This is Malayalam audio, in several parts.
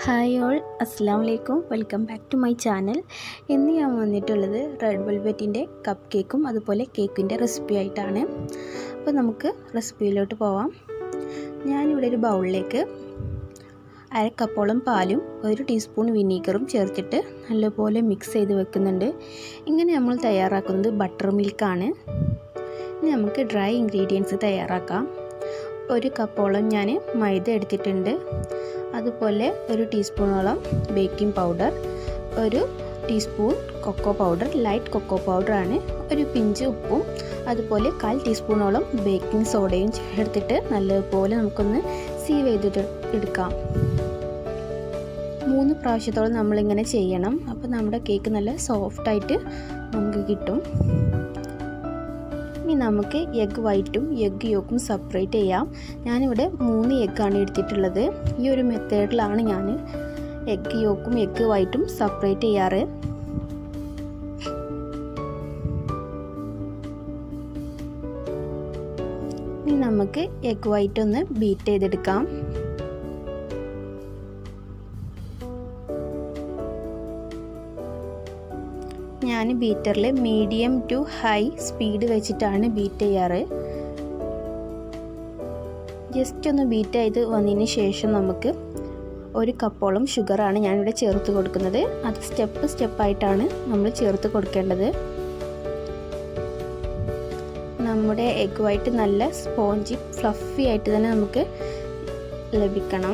ഹായ് ഓൾ അസ്സാം വലൈക്കും welcome back to my channel ഇന്ന് ഞാൻ വന്നിട്ടുള്ളത് റെഡ് വെൽവെറ്റിൻ്റെ കപ്പ് കേക്കും അതുപോലെ കേക്കിൻ്റെ റെസിപ്പി ആയിട്ടാണ് അപ്പോൾ നമുക്ക് റെസിപ്പിയിലോട്ട് പോവാം ഞാനിവിടെ ഒരു ബൗളിലേക്ക് അര കപ്പോളം പാലും ഒരു ടീസ്പൂൺ വിനീഗറും ചേർത്തിട്ട് നല്ലപോലെ മിക്സ് ചെയ്ത് വെക്കുന്നുണ്ട് ഇങ്ങനെ നമ്മൾ തയ്യാറാക്കുന്നത് ബട്ടർ മിൽക്കാണ് ഇനി നമുക്ക് ഡ്രൈ ഇൻഗ്രീഡിയൻസ് തയ്യാറാക്കാം ഒരു കപ്പോളം ഞാൻ മൈദ എടുത്തിട്ടുണ്ട് അതുപോലെ ഒരു ടീസ്പൂണോളം ബേക്കിംഗ് പൗഡർ ഒരു teaspoon cocoa powder light cocoa പൗഡറാണ് ഒരു പിഞ്ച് ഉപ്പും അതുപോലെ കാൽ ടീസ്പൂണോളം ബേക്കിംഗ് സോഡയും ചേർത്തിട്ട് നല്ലതുപോലെ നമുക്കൊന്ന് സീവ് ചെയ്തിട്ട് എടുക്കാം മൂന്ന് പ്രാവശ്യത്തോളം നമ്മളിങ്ങനെ ചെയ്യണം അപ്പോൾ നമ്മുടെ കേക്ക് നല്ല സോഫ്റ്റായിട്ട് നമുക്ക് കിട്ടും ഇനി നമുക്ക് എഗ്ഗ് വൈറ്റും എഗ്ഗ് യോക്കും സെപ്പറേറ്റ് ചെയ്യാം ഞാനിവിടെ മൂന്ന് എഗ്ഗാണ് എടുത്തിട്ടുള്ളത് ഈ ഒരു മെത്തേഡിലാണ് ഞാൻ എഗ്ഗ് യോക്കും എഗ്ഗ് വൈറ്റും സെപ്പറേറ്റ് ചെയ്യാറ് ഇനി നമുക്ക് എഗ്ഗ് വൈറ്റ് ഒന്ന് ബീറ്റ് ചെയ്തെടുക്കാം ഞാൻ ബീറ്ററിൽ മീഡിയം ടു ഹൈ സ്പീഡ് വെച്ചിട്ടാണ് ബീറ്റ് ചെയ്യാറ് ജസ്റ്റ് ഒന്ന് ബീറ്റ് ചെയ്ത് വന്നതിന് ശേഷം നമുക്ക് ഒരു കപ്പോളം ഷുഗറാണ് ഞാനിവിടെ ചേർത്ത് കൊടുക്കുന്നത് അത് സ്റ്റെപ്പ് സ്റ്റെപ്പായിട്ടാണ് നമ്മൾ ചേർത്ത് കൊടുക്കേണ്ടത് നമ്മുടെ എഗ് വൈറ്റ് നല്ല സ്പോഞ്ചി ഫ്ലഫി ആയിട്ട് തന്നെ നമുക്ക് ലഭിക്കണം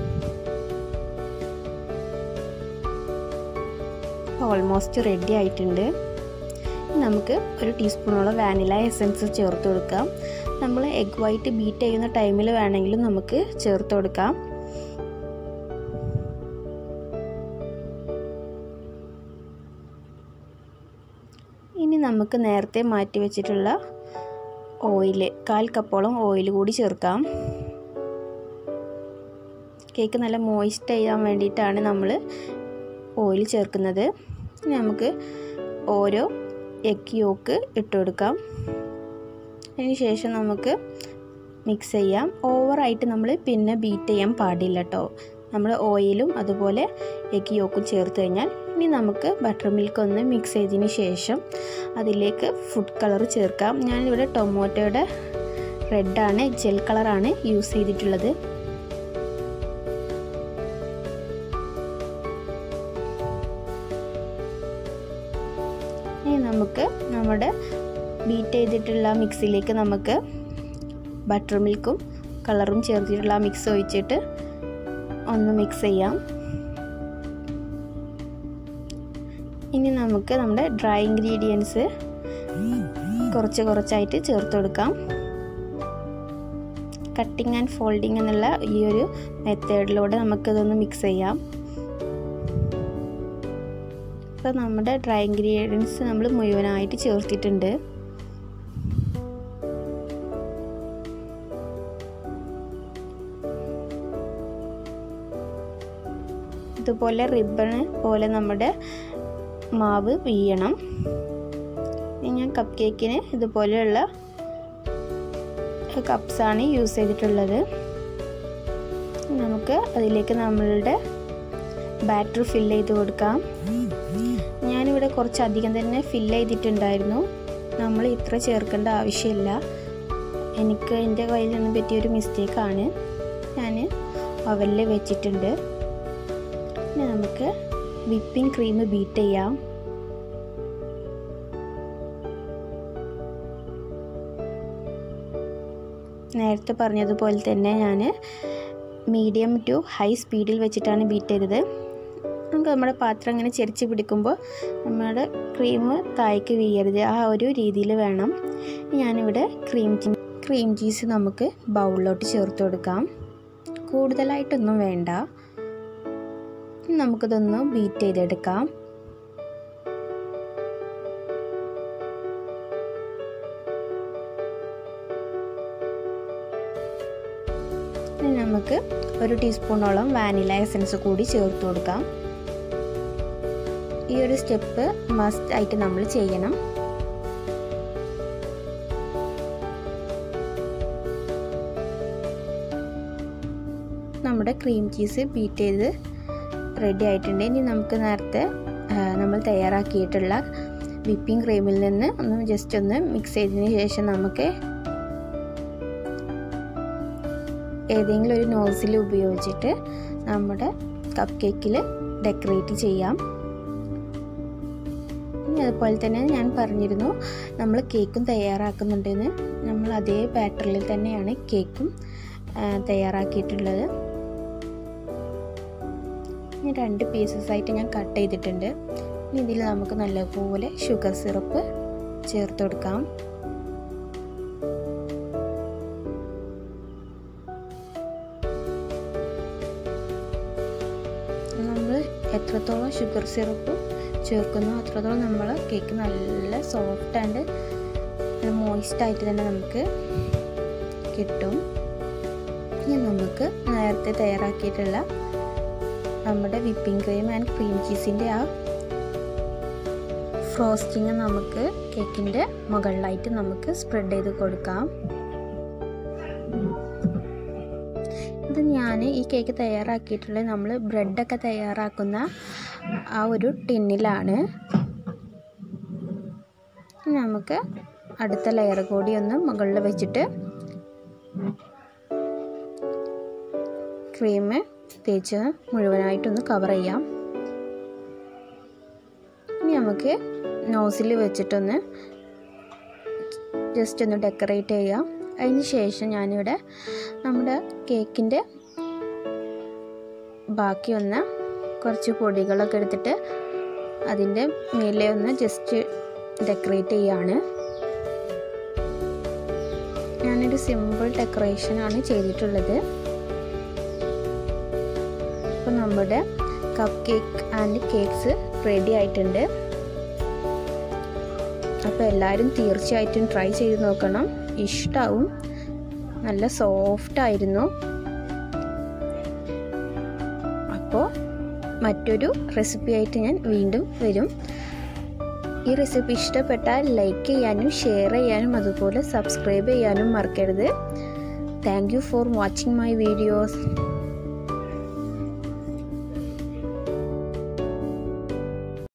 ഓൾമോസ്റ്റ് റെഡി ആയിട്ടുണ്ട് നമുക്ക് ഒരു ടീസ്പൂണോളം വാനില എസൻസ് ചേർത്ത് കൊടുക്കാം നമ്മൾ എഗ് വൈറ്റ് ബീറ്റ് ചെയ്യുന്ന ടൈമിൽ വേണമെങ്കിലും നമുക്ക് ചേർത്ത് കൊടുക്കാം ഇനി നമുക്ക് നേരത്തെ മാറ്റി വെച്ചിട്ടുള്ള ഓയിൽ കാൽ കപ്പോളം ഓയിൽ കൂടി ചേർക്കാം കേക്ക് നല്ല മോയിസ്റ്റ് ചെയ്യാൻ വേണ്ടിയിട്ടാണ് നമ്മൾ ഓയിൽ ചേർക്കുന്നത് നമുക്ക് ഓരോ എഗ് യോക്ക് ഇട്ട് കൊടുക്കാം അതിന് ശേഷം നമുക്ക് മിക്സ് ചെയ്യാം ഓവറായിട്ട് നമ്മൾ പിന്നെ ബീറ്റ് ചെയ്യാൻ പാടില്ല കേട്ടോ നമ്മൾ ഓയിലും അതുപോലെ എഗ് യോക്കും ചേർത്ത് കഴിഞ്ഞാൽ ഇനി നമുക്ക് ബട്ടർ മിൽക്ക് ഒന്ന് മിക്സ് ചെയ്തതിന് ശേഷം അതിലേക്ക് ഫുഡ് കളർ ചേർക്കാം ഞാനിവിടെ ടൊമാറ്റോയുടെ റെഡാണ് ജെൽ കളറാണ് യൂസ് ചെയ്തിട്ടുള്ളത് ഇനി നമുക്ക് നമ്മുടെ ബീറ്റ് ചെയ്തിട്ടുള്ള മിക്സിലേക്ക് നമുക്ക് ബട്ടർ മിൽക്കും കളറും ചേർത്തിട്ടുള്ള മിക്സ് ഒഴിച്ചിട്ട് ഒന്ന് മിക്സ് ചെയ്യാം ഇനി നമുക്ക് നമ്മുടെ ഡ്രൈ ഇൻഗ്രീഡിയൻസ് കുറച്ച് കുറച്ചായിട്ട് ചേർത്ത് കൊടുക്കാം കട്ടിങ് ആൻഡ് ഫോൾഡിങ് എന്നുള്ള ഈ ഒരു മെത്തേഡിലൂടെ നമുക്കിതൊന്ന് മിക്സ് ചെയ്യാം ഇപ്പോൾ നമ്മുടെ ഡ്രൈ ഇൻഗ്രീഡിയൻസ് നമ്മൾ മുഴുവനായിട്ട് ചേർത്തിട്ടുണ്ട് ഇതുപോലെ റിബണ് പോലെ നമ്മുടെ മാവ് വീയണം ഞാൻ കപ്പ് കേക്കിന് ഇതുപോലെയുള്ള കപ്സാണ് യൂസ് ചെയ്തിട്ടുള്ളത് നമുക്ക് അതിലേക്ക് നമ്മളുടെ ബാറ്റർ ഫില്ല് ചെയ്ത് കൊടുക്കാം ഞാനിവിടെ കുറച്ച് അധികം തന്നെ ഫില്ല് ചെയ്തിട്ടുണ്ടായിരുന്നു നമ്മൾ ഇത്ര ചേർക്കേണ്ട ആവശ്യമില്ല എനിക്ക് എൻ്റെ കയ്യിൽ നിന്ന് പറ്റിയൊരു മിസ്റ്റേക്കാണ് ഞാൻ അവലിൽ വെച്ചിട്ടുണ്ട് ഇനി നമുക്ക് വിപ്പിംഗ് ക്രീം ബീറ്റ് ചെയ്യാം നേരത്തെ പറഞ്ഞതുപോലെ തന്നെ ഞാൻ മീഡിയം ടു ഹൈ സ്പീഡിൽ വെച്ചിട്ടാണ് ബീറ്റ് ചെയ്തത് നമുക്ക് നമ്മുടെ പാത്രം ഇങ്ങനെ ചെരിച്ച് പിടിക്കുമ്പോൾ നമ്മുടെ ക്രീം തായ്ക്ക് വീയരുത് ആ ഒരു രീതിയിൽ വേണം ഞാനിവിടെ ക്രീം ക്രീം ചീസ് നമുക്ക് ബൗളിലോട്ട് ചേർത്ത് കൊടുക്കാം കൂടുതലായിട്ടൊന്നും വേണ്ട നമുക്കിതൊന്ന് ബീറ്റ് ചെയ്തെടുക്കാം ഇനി നമുക്ക് ഒരു ടീസ്പൂണോളം വാനില എസൻസ് കൂടി ചേർത്ത് കൊടുക്കാം ഈ ഒരു സ്റ്റെപ്പ് മസ്റ്റ് ആയിട്ട് നമ്മൾ ചെയ്യണം നമ്മുടെ ക്രീം ചീസ് ബീറ്റ് ചെയ്ത് റെഡി ആയിട്ടുണ്ട് ഇനി നമുക്ക് നേരത്തെ നമ്മൾ തയ്യാറാക്കിയിട്ടുള്ള വിപ്പിംഗ് ക്രീമിൽ നിന്ന് ഒന്ന് ജസ്റ്റ് ഒന്ന് മിക്സ് ചെയ്തതിന് ശേഷം നമുക്ക് ഏതെങ്കിലും ഒരു നോസിൽ ഉപയോഗിച്ചിട്ട് നമ്മുടെ കപ്പ് കേക്കിൽ ഡെക്കറേറ്റ് ചെയ്യാം ഇനി അതുപോലെ തന്നെ ഞാൻ പറഞ്ഞിരുന്നു നമ്മൾ കേക്കും തയ്യാറാക്കുന്നുണ്ടെന്ന് നമ്മൾ അതേ ബാറ്ററിൽ തന്നെയാണ് കേക്കും തയ്യാറാക്കിയിട്ടുള്ളത് ഇനി രണ്ട് പീസസ് ആയിട്ട് ഞാൻ കട്ട് ചെയ്തിട്ടുണ്ട് ഇനി ഇതിൽ നമുക്ക് നല്ലപോലെ ഷുഗർ സിറപ്പ് ചേർത്ത് കൊടുക്കാം നമ്മൾ എത്രത്തോളം ഷുഗർ സിറപ്പ് ചേർക്കുന്നു അത്രത്തോളം നമ്മൾ കേക്ക് നല്ല സോഫ്റ്റ് ആൻഡ് മോയിസ്റ്റ് ആയിട്ട് തന്നെ നമുക്ക് കിട്ടും ഇനി നമുക്ക് നേരത്തെ തയ്യാറാക്കിയിട്ടുള്ള നമ്മുടെ വിപ്പിംഗ് ക്രീം ആൻഡ് ക്രീം ചീസിൻ്റെ ആ ഫ്രോസ്റ്റിങ് നമുക്ക് കേക്കിൻ്റെ മുകളിലായിട്ട് നമുക്ക് സ്പ്രെഡ് ചെയ്ത് കൊടുക്കാം ഇത് ഞാൻ ഈ കേക്ക് തയ്യാറാക്കിയിട്ടുള്ളത് നമ്മൾ ബ്രെഡൊക്കെ തയ്യാറാക്കുന്ന ആ ഒരു ടിന്നിലാണ് നമുക്ക് അടുത്ത ലെയർ കൂടി ഒന്ന് മുകളിൽ വെച്ചിട്ട് ക്രീം തേച്ച് മുഴുവനായിട്ടൊന്ന് കവർ ചെയ്യാം ഇനി നമുക്ക് നോസിൽ വെച്ചിട്ടൊന്ന് ജസ്റ്റ് ഒന്ന് ഡെക്കറേറ്റ് ചെയ്യാം അതിന് ശേഷം ഞാനിവിടെ നമ്മുടെ കേക്കിൻ്റെ ബാക്കി വന്ന കുറച്ച് പൊടികളൊക്കെ എടുത്തിട്ട് അതിൻ്റെ മേലെ ഒന്ന് ജസ്റ്റ് ഡെക്കറേറ്റ് ചെയ്യാണ് ഞാനൊരു സിമ്പിൾ ഡെക്കറേഷനാണ് ചെയ്തിട്ടുള്ളത് അപ്പോൾ നമ്മുടെ cupcake and cakes ready ആയിട്ടുണ്ട് അപ്പോൾ എല്ലാവരും തീർച്ചയായിട്ടും ട്രൈ ചെയ്ത് നോക്കണം ഇഷ്ടമാവും നല്ല സോഫ്റ്റ് ആയിരുന്നു അപ്പോൾ മറ്റൊരു റെസിപ്പി ആയിട്ട് ഞാൻ വീണ്ടും വരും ഈ റെസിപ്പി ഇഷ്ടപ്പെട്ടാൽ ലൈക്ക് ചെയ്യാനും ഷെയർ ചെയ്യാനും അതുപോലെ സബ്സ്ക്രൈബ് ചെയ്യാനും മറക്കരുത് thank you for watching my videos